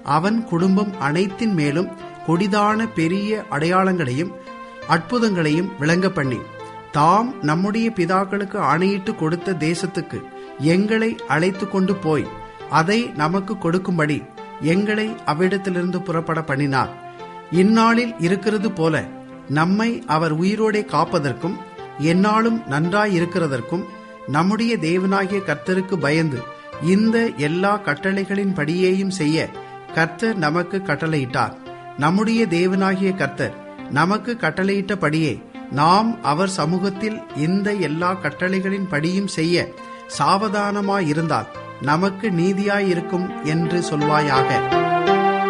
அவன் குடும்பம் அனைத்தின் மேலும் கொடிதான பெரிய அடையாளங்களையும் அற்புதங்களையும் விளங்க பண்ணி தாம் நம்முடைய பிதாக்களுக்கு ஆணையிட்டு கொடுத்த தேசத்துக்கு எங்களை அழைத்து கொண்டு போய் அதை நமக்கு கொடுக்கும்படி எங்களை அவ்விடத்திலிருந்து புறப்பட பண்ணினார் இந்நாளில் இருக்கிறது போல நம்மை அவர் உயிரோடே காப்பதற்கும் எந்நாளும் நன்றாய் இருக்கிறதற்கும் நம்முடைய தேவனாகிய கர்த்தருக்கு பயந்து இந்த எல்லா கட்டளைகளின் படியேயும் செய்ய கர்த்தர் நமக்கு கட்டளையிட்டார் நம்முடைய தேவனாகிய கர்த்தர் நமக்கு கட்டளையிட்டபடியே நாம் அவர் சமூகத்தில் இந்த எல்லா கட்டளைகளின் படியும் செய்ய சாவதானமாயிருந்தால் நமக்கு நீதியாயிருக்கும் என்று சொல்வாயாக